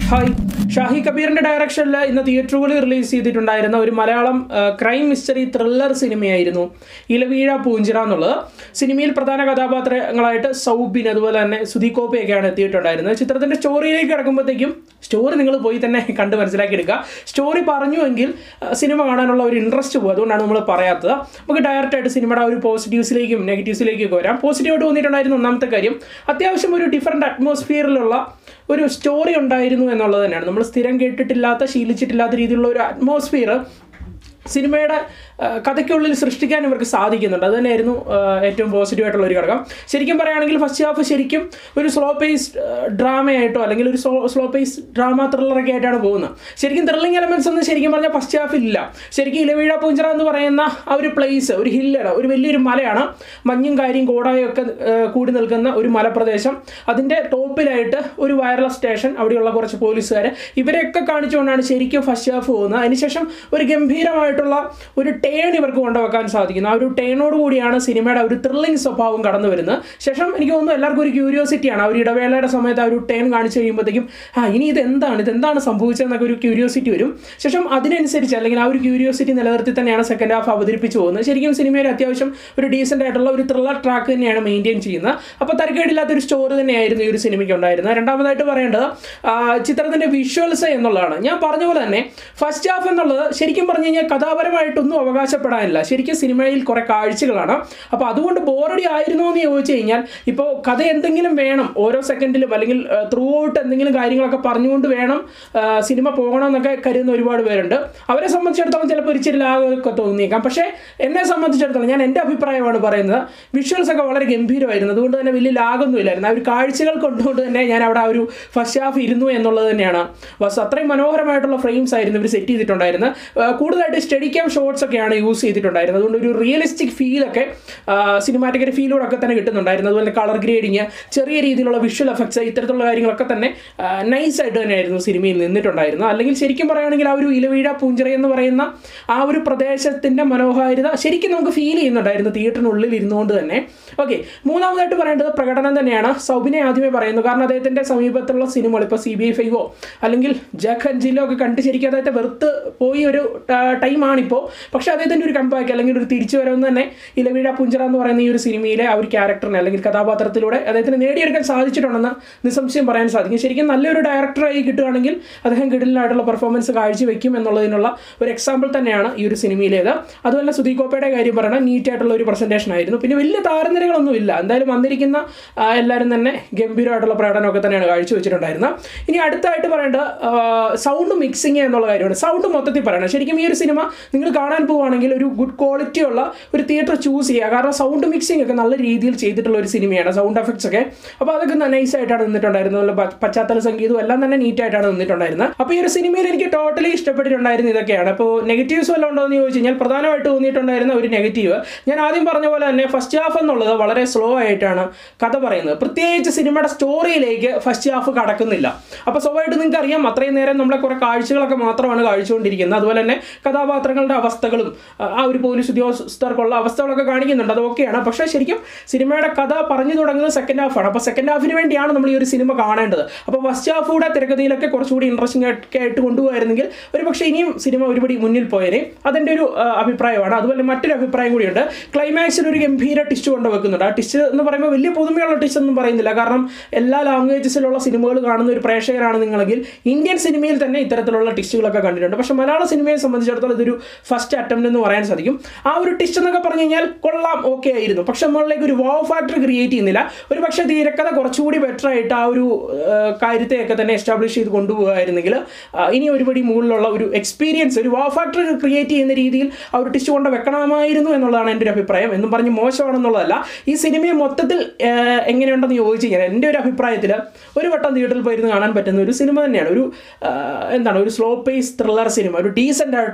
hi Shahi കബീറിന്റെ ഡയറക്ഷനിൽ ഇന്ന് തിയേറ്ററുകളിൽ റിലീസ് ചെയ്തിട്ടുണ്ടായിരുന്ന ഒരു മലയാളം ക്രൈം മിസ്റ്ററി ത്രില്ലർ സിനിമയായിരുന്നു ഇലവീഴ പൂഞ്ചിറ എന്നുള്ളത് സിനിമയിൽ പ്രധാന കഥാപാത്രങ്ങളായിട്ട് സൗബിൻ അതുപോലെ തന്നെ സുധീകോപ്പയൊക്കെയാണ് എത്തിയിട്ടുണ്ടായിരുന്നത് ചിത്രത്തിന്റെ സ്റ്റോറിയിലേക്ക് കിടക്കുമ്പോഴത്തേക്കും സ്റ്റോറി നിങ്ങൾ പോയി തന്നെ കണ്ട് മനസ്സിലാക്കി എടുക്കുക സ്റ്റോറി പറഞ്ഞുവെങ്കിൽ ആ, സിനിമ കാണാനുള്ള ഒരു ഇൻട്രസ്റ്റ് പോകും അതുകൊണ്ടാണ് നമ്മൾ പറയാത്തത് നമുക്ക് ഡയറക്റ്റ് ആയിട്ട് സിനിമയുടെ ആ ഒരു പോസിറ്റീവ്സിലേക്കും നെഗറ്റീവ്സിലേക്കും ഒക്കെ വരാം പോസിറ്റീവായിട്ട് തോന്നിയിട്ടുണ്ടായിരുന്ന ഒന്നാമത്തെ കാര്യം അത്യാവശ്യം ഒരു ഡിഫറെൻറ്റ് അറ്റ്മോസ്ഫിയറിലുള്ള ഒരു സ്റ്റോറി ഉണ്ടായിരുന്നു എന്നുള്ളത് തന്നെയാണ് നമ്മൾ സ്ഥിരം കേട്ടിട്ടില്ലാത്ത ശീലിച്ചിട്ടില്ലാത്ത രീതിയിലുള്ള ഒരു അറ്റ്മോസ്ഫിയർ സിനിമയുടെ ആ, കഥയ്ക്കുള്ളിൽ സൃഷ്ടിക്കാൻ ഇവർക്ക് സാധിക്കുന്നുണ്ട് അത് തന്നെയായിരുന്നു ആ, ഏറ്റവും പോസിറ്റീവ് ആയിട്ടുള്ള ഒരു ഘടകം ശരിക്കും പറയുകയാണെങ്കിൽ ഫസ്റ്റ് ഹാഫ് ശരിക്കും ഒരു സ്ലോ പേസ് ഡ്രാമയായിട്ടോ അല്ലെങ്കിൽ ഒരു സ്ലോ പേസ് ഡ്രാമ ത്രില്ലറൊക്കെ ആയിട്ടാണ് പോകുന്നത് ശരിക്കും ത്രില്ലിംഗ് എലമെന്റ്സ് ഒന്നും ശരിക്കും പറഞ്ഞാൽ ഫസ്റ്റ് ഹാഫ് ഇല്ല ശരിക്കും ഇലവീഴ പൂഞ്ചിറ എന്ന് പറയുന്ന ആ ഒരു പ്ലേസ് ഒരു ഹില്ലാണ് ഒരു വലിയൊരു മലയാണ് മഞ്ഞും കാര്യം കോടായും ഒക്കെ ആ, കൂടി നിൽക്കുന്ന ഒരു മലപ്രദേശം അതിൻ്റെ ടോപ്പിലായിട്ട് ഒരു വയർലെസ് സ്റ്റേഷൻ അവിടെയുള്ള കുറച്ച് പോലീസുകാർ ഇവരെയൊക്കെ കാണിച്ചുകൊണ്ടാണ് ശരിക്കും ഫസ്റ്റ് ഹാഫ് പോകുന്നത് അതിനുശേഷം ഒരു ഗംഭീരമായിട്ടുള്ള ഒരു ടേൺ ഇവർക്ക് കൊണ്ടുവെക്കാൻ സാധിക്കുന്നു ആ ഒരു ടേണോട് കൂടിയാണ് സിനിമയുടെ ആ ഒരു ത്രില്ലിംഗ് സ്വഭാവം കടന്നു വരുന്നത് ശേഷം എനിക്ക് തോന്നുന്നു എല്ലാവർക്കും ഒരു ക്യൂരിയോസിറ്റിയാണ് ആ ഒരു ഇടവേളയുടെ സമയത്ത് ആ ഒരു ടേൺ കാണിച്ചു കഴിയുമ്പോഴത്തേക്കും ആ ഇനി ഇത് എന്താണ് ഇത് എന്താണ് സംഭവിച്ചതെന്നൊക്കെ ഒരു ക്യൂരിയോസിറ്റി വരും ശേഷം അതിനനുസരിച്ച് അല്ലെങ്കിൽ ആ ഒരു ക്യൂരിയോസിറ്റി നിലനിർത്തി തന്നെയാണ് സെക്കൻഡ് ഹാഫ് അവതരിപ്പിച്ചു പോകുന്നത് ശരിക്കും സിനിമയിൽ അത്യാവശ്യം ഒരു ഡീസൻ്റ് ആയിട്ടുള്ള ഒരു ത്രില്ലർ ട്രാക്ക് തന്നെയാണ് മെയിൻറ്റെയിൻ ചെയ്യുന്നത് അപ്പോൾ തരക്കേടില്ലാത്ത ഒരു സ്റ്റോറി തന്നെയായിരുന്നു ഈ ഒരു സിനിമയ്ക്ക് ഉണ്ടായിരുന്നത് രണ്ടാമതായിട്ട് പറയേണ്ടത് ആ, ചിത്രത്തിൻ്റെ വിഷ്വൽസ് എന്നുള്ളതാണ് ഞാൻ പറഞ്ഞ പോലെ തന്നെ ഫസ്റ്റ് ഹാഫ് എന്നുള്ളത് ശരിക്കും പറഞ്ഞു കഴിഞ്ഞാൽ കഥാപരമായിട്ടൊന്നും അവകാശപ്പെടാനില്ല ശരിക്കും സിനിമയിൽ കുറേ കാഴ്ചകളാണ് അപ്പോൾ അതുകൊണ്ട് ബോറടി ആയിരുന്നോ എന്ന് ചോദിച്ചു കഴിഞ്ഞാൽ ഇപ്പോൾ കഥ എന്തെങ്കിലും വേണം ഓരോ സെക്കൻഡിലും അല്ലെങ്കിൽ ത്രൂ ഔട്ട് എന്തെങ്കിലും കാര്യങ്ങളൊക്കെ പറഞ്ഞുകൊണ്ട് വേണം ആ, സിനിമ പോകണമെന്നൊക്കെ കരുതുന്ന ഒരുപാട് പേരുണ്ട് അവരെ സംബന്ധിച്ചിടത്തോളം ചിലപ്പോൾ ഒരു ഇച്ചിരി ലാഗൊക്കെ തോന്നിയേക്കാം പക്ഷേ എന്നെ സംബന്ധിച്ചിടത്തോളം ഞാൻ എൻ്റെ അഭിപ്രായമാണ് പറയുന്നത് വിഷ്വൽസ് ഒക്കെ വളരെ ഗംഭീരമായിരുന്നു അതുകൊണ്ട് തന്നെ വലിയ ലാഗൊന്നും ഇല്ലായിരുന്നു ആ ഒരു കാഴ്ചകൾ കൊണ്ടുകൊണ്ട് തന്നെ ഞാൻ അവിടെ ആ ഒരു ഫസ്റ്റ് ഹാഫ് ഇരുന്നു എന്നുള്ളത് തന്നെയാണ് ബസ് അത്രയും മനോഹരമായിട്ടുള്ള ഫ്രെയിംസ് ആയിരുന്നു ഇവർ സെറ്റ് ചെയ്തിട്ടുണ്ടായിരുന്നത് ആ, കൂടുതലായിട്ട് സ്റ്റഡി ക്യാം ഷോട്ട്സ് ഒക്കെയാണ് യൂസ് ചെയ്തിട്ടുണ്ടായിരുന്നത് അതുകൊണ്ട് ഒരു റിയലിസ്റ്റിക് ഫീലൊക്കെ സിനിമാറ്റിക് ഫീലോടൊക്കെ തന്നെ കിട്ടുന്നുണ്ടായിരുന്നു അതുപോലെ കളർ ഗ്രേഡിങ് ചെറിയ രീതിയിലുള്ള വിഷ്വൽ എഫക്ട്സ് ഇത്തരത്തിലുള്ള കാര്യങ്ങളൊക്കെ തന്നെ നൈസായിട്ട് തന്നെയായിരുന്നു സിനിമയിൽ നിന്നിട്ടുണ്ടായിരുന്നത് അല്ലെങ്കിൽ ശരിക്കും പറയുകയാണെങ്കിൽ ആ ഒരു ഇലവീഴ പൂഞ്ചിറ എന്ന് പറയുന്ന ആ ഒരു പ്രദേശത്തിൻ്റെ മനോഹാരിത ശരിക്കും നമുക്ക് ഫീൽ ചെയ്യുന്നുണ്ടായിരുന്നു തിയേറ്ററിനുള്ളിൽ ഇരുന്നുകൊണ്ട് തന്നെ ഓക്കെ മൂന്നാമതായിട്ട് പറയേണ്ടത് പ്രകടനം തന്നെയാണ് സൗബിനെ ആദ്യമേ പറയുന്നു കാരണം അദ്ദേഹത്തിൻ്റെ സമീപത്തുള്ള സിനിമകൾ ഇപ്പോൾ സി ബി ഐ ഫൈവോ അല്ലെങ്കിൽ ജാഖ് അഞ്ചിലോ ഒക്കെ കണ്ട് ശരിക്കും അദ്ദേഹത്തെ വെറുത്ത് പോയി ഒരു ടൈമാണിപ്പോൾ പക്ഷേ അദ്ദേഹത്തിൻ്റെ ഒരു കമ്പാക്ക് അല്ലെങ്കിൽ ഒരു തിരിച്ചു വരവെന്ന് തന്നെ ഇലവീഴ പുഞ്ചറ എന്ന് പറയുന്ന ഈ ഒരു സിനിമയിലെ ആ ഒരു ക്യാരക്ടറിനെ അല്ലെങ്കിൽ കഥാപാത്രത്തിലൂടെ അദ്ദേഹത്തിന് നേടിയെടുക്കാൻ സാധിച്ചിട്ടുണ്ടെന്ന് നിസ്സംശയം പറയാൻ സാധിക്കും ശരിക്കും നല്ലൊരു ഡയറക്ടറായി കിട്ടുകയാണെങ്കിൽ അദ്ദേഹം കിടിലായിട്ടുള്ള പെർഫോമൻസ് കാഴ്ചവെക്കും എന്നുള്ളതിനുള്ള ഒരു എക്സാമ്പിൾ തന്നെയാണ് ഈ ഒരു സിനിമയിലേത് അതുപോലെ സുധീകോപ്പയുടെ കാര്യം പറയണം നീറ്റ് ആയിട്ടുള്ള ഒരു പ്രസന്റേഷൻ ആയിരുന്നു പിന്നെ വലിയ താരനിരകളൊന്നും ഇല്ല എന്തായാലും വന്നിരിക്കുന്ന ആ, എല്ലാവരും തന്നെ ഗംഭീരമായിട്ടുള്ള പ്രകടനമൊക്കെ തന്നെയാണ് കാഴ്ചവെച്ചിട്ടുണ്ടായിരുന്നത് ഇനി അടുത്തായിട്ട് പറയേണ്ടത് സൗണ്ട് മിക്സിങ് എന്നുള്ള കാര്യമാണ് സൗണ്ട് മൊത്തത്തിൽ പറയണം ശരിക്കും ഈ ഒരു സിനിമ നിങ്ങൾ കാണാൻ പോവുകയാണെങ്കിൽ ഒരു ഗുഡ് ക്വാളിറ്റി ഉള്ള ഒരു തിയേറ്റർ ചൂസ് ചെയ്യുക കാരണം സൗണ്ട് മിക്സിംഗ് ഒക്കെ നല്ല രീതിയിൽ ചെയ്തിട്ടുള്ള ഒരു സിനിമയാണ് സൗണ്ട് എഫക്ട്സ് ഒക്കെ അപ്പോൾ അതൊക്കെ നൈസ് ആയിട്ടാണ് നിന്നിട്ടുണ്ടായിരുന്നത് നല്ല പ- പശ്ചാത്തല സംഗീതവും എല്ലാം തന്നെ നീറ്റ് ആയിട്ടാണ് നിന്നിട്ടുണ്ടായിരുന്നത് അപ്പോൾ ഈ ഒരു സിനിമയിൽ എനിക്ക് ടോട്ടലി ഇഷ്ടപ്പെട്ടിട്ടുണ്ടായിരുന്നത് ഇതൊക്കെയാണ് അപ്പോൾ നെഗറ്റീവ്സ് വല്ലതും ഉണ്ടോ എന്ന് ചോദിച്ചു കഴിഞ്ഞാൽ പ്രധാനമായിട്ട് തോന്നിയിട്ടുണ്ടായിരുന്ന ഒരു നെഗറ്റീവ് ഞാൻ ആദ്യം പറഞ്ഞ പോലെ തന്നെ ഫസ്റ്റ് ഹാഫ് എന്നുള്ളത് വളരെ സ്ലോ ആയിട്ടാണ് കഥ പറയുന്നത് പ്രത്യേകിച്ച് സിനിമയുടെ സ്റ്റോറിയിലേക്ക് ഫസ്റ്റ് ഹാഫ് കടക്കുന്നില്ല അപ്പോൾ സ്വാഭാവികമായിട്ട് നിങ്ങൾക്ക് അറിയാം അത്രയും നേരം നമ്മളെ കുറേ കാഴ്ചകളൊക്കെ മാത്രമാണ് കാഴ്ചകൊണ്ടിരിക്കുന്നത് അതുപോലെ തന്നെ കഥാപാത്രങ്ങളുടെ അവസ്ഥകളും ആ, ആ ഒരു പോലീസ് ഉദ്യോഗസ്ഥർക്കുള്ള അവസ്ഥകളൊക്കെ കാണിക്കുന്നുണ്ട് അത് ഓക്കെയാണ് പക്ഷേ ശരിക്കും സിനിമയുടെ കഥ പറഞ്ഞു തുടങ്ങുന്നത് സെക്കൻഡ് ഹാഫാണ് അപ്പോൾ സെക്കൻഡ് ഹാഫിന് വേണ്ടിയാണ് നമ്മൾ ഈ ഒരു സിനിമ കാണേണ്ടത് അപ്പോൾ ഫസ്റ്റ് ഹാഫ് കൂടെ തിരക്കഥയിലൊക്കെ കുറച്ചുകൂടി ഇൻട്രസ്റ്റിംഗ് ഒക്കെ ആയിട്ട് കൊണ്ടുപോയിരുന്നെങ്കിൽ ഒരു പക്ഷേ ഇനിയും സിനിമ ഒരുപടി മുന്നിൽ പോയേനെ അതെൻ്റെ ഒരു ആ, അഭിപ്രായമാണ് അതുപോലെ മറ്റൊരു അഭിപ്രായം കൂടിയുണ്ട് ക്ലൈമാക്സിൽ ഒരു ഗംഭീര ടിസ്റ്റ് കൊണ്ട് വെക്കുന്നുണ്ട് ആ ടിസ്റ്റ് എന്ന് പറയുമ്പോൾ വലിയ പുതുമയുള്ള ടിസ്റ്റ് ഒന്നും പറയുന്നില്ല കാരണം എല്ലാ ലാംഗ്വേജസിലുള്ള സിനിമകൾ കാണുന്ന ഒരു പ്രേക്ഷകരാണ് നിങ്ങളെങ്കിൽ ഇന്ത്യൻ സിനിമയിൽ തന്നെ ഇത്തരത്തിലുള്ള ടിസ്റ്റുകളൊക്കെ കണ്ടിട്ടുണ്ട് പക്ഷേ മലയാള സിനിമയെ സംബന്ധിച്ചിടത്തോളം ഇതൊരു ഫസ്റ്റ് അറ്റംപ്റ്റ് എന്ന് പറയാൻ സാധിക്കും ആ ഒരു ടിസ്റ്റ് എന്നൊക്കെ പറഞ്ഞു കഴിഞ്ഞാൽ കൊള്ളാം ഓക്കെ ആയിരുന്നു പക്ഷെ നമ്മളിലേക്ക് ഒരു വാവ് ഫാക്ടർ ക്രിയേറ്റ് ചെയ്യുന്നില്ല ഒരു പക്ഷേ തിരക്കഥ കുറച്ചുകൂടി ബെറ്റർ ആയിട്ട് ആ ഒരു ആ, കാര്യത്തെയൊക്കെ തന്നെ എസ്റ്റാബ്ലിഷ് ചെയ്ത് കൊണ്ടുപോകുമായിരുന്നെങ്കിൽ ആ, ഇനി ഒരുപടി മുകളിലുള്ള ഒരു എക്സ്പീരിയൻസ് ഒരു വാവ് ഫാക്ടർ ക്രിയേറ്റ് ചെയ്യുന്ന രീതിയിൽ ആ ഒരു ടിസ്റ്റ് കൊണ്ട് വെക്കണമായിരുന്നു എന്നുള്ളതാണ് എൻ്റെ ഒരു അഭിപ്രായം എന്നും പറഞ്ഞ് മോശമാണെന്നുള്ളതല്ല ഈ സിനിമയെ മൊത്തത്തിൽ ആ, എങ്ങനെയുണ്ടെന്ന് ചോദിച്ചു കഴിഞ്ഞാൽ എൻ്റെ ഒരു അഭിപ്രായത്തിൽ ഒരു വട്ടം തിയേറ്ററിൽ പോയിരുന്ന് കാണാൻ പറ്റുന്ന ഒരു സിനിമ തന്നെയാണ് ഒരു ആ, എന്താണ് ഒരു സ്ലോ പേസ് ത്രില്ലർ സിനിമ ഒരു ഡീസൻ്റ് ആയിട്ടുള്ള ഒരു slow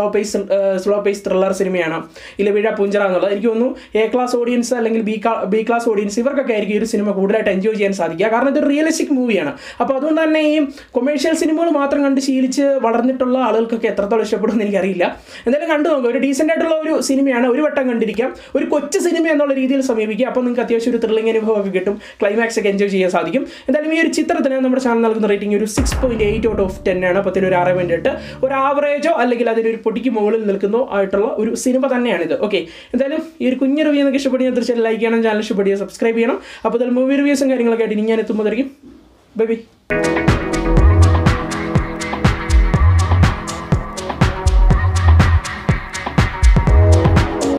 slow pace slow pace thriller സിനിമയാണ് ഇലവിഴ പുഞ്ചറ എന്നുള്ളത് എനിക്ക് തോന്നുന്നു എ ക്ലാസ് ഓഡിയൻസ് അല്ലെങ്കിൽ ബി ബി ക്ലാസ് ഓഡിയൻസ് ഇവർക്കൊക്കെ ആയിരിക്കും ഈ ഒരു സിനിമ കൂടുതലായിട്ട് എൻജോയ് ചെയ്യാൻ സാധിക്കുക കാരണം ഇത് റിയലിസ്റ്റിക് മൂവിയാണ് അപ്പോൾ അതുകൊണ്ട് തന്നെ ഈ കൊമേഴ്ഷ്യൽ സിനിമകൾ മാത്രം കണ്ട് ശീലിച്ച് വളർന്നിട്ടുള്ള ആളുകൾക്കൊക്കെ എത്രത്തോളം ഇഷ്ടപ്പെടുമെന്ന് എനിക്കറിയില്ല എന്തായാലും കണ്ടു നോക്കുക ഒരു ഡീസൻ്റ് ആയിട്ടുള്ള ഒരു സിനിമയാണ് ഒരു വട്ടം കണ്ടിരിക്കാം ഒരു കൊച്ചു സിനിമ എന്നുള്ള രീതിയിൽ സമീപിക്കുക അപ്പോൾ നിങ്ങൾക്ക് അത്യാവശ്യം ഒരു ത്രില്ലിംഗ് അനുഭവമൊക്കെ കിട്ടും ക്ലൈമാക്സ് ഒക്കെ എൻജോയ് ചെയ്യാൻ സാധിക്കും എന്തായാലും ഈ ഒരു ചിത്രത്തിന് നമ്മുടെ ചാനൽ നൽകുന്ന റേറ്റിംഗ് ഒരു six point eight out of ten ആണ് പത്തിന് ഒരു ആറ് പോയിന്റ് എട്ട് ഒരു ആവറേജോ അല്ലെങ്കിൽ അതിനൊരു പൊടിക്ക് മുകളിൽ നിൽക്കുന്നോ ആയിട്ടുള്ള ഒരു സിനിമ തന്നെയാണിത് ഓക്കെ എന്തായാലും ഈ ഒരു കുഞ്ഞു റിവ്യൂ നിങ്ങൾക്ക് ഇഷ്ടപ്പെടുന്ന തീർച്ചയായും ലൈക്ക് ചെയ്യണം ചാനൽ ഇഷ്ടപ്പെടുക സബ്സ്ക്രൈബ് ചെയ്യണം അപ്പോൾ അതിൽ മൂവി റിവ്യൂസും കാര്യങ്ങളൊക്കെ ആയിട്ട് ഇനി ഞാൻ എത്തുമ്പോഴായിരിക്കും ബൈ ബൈ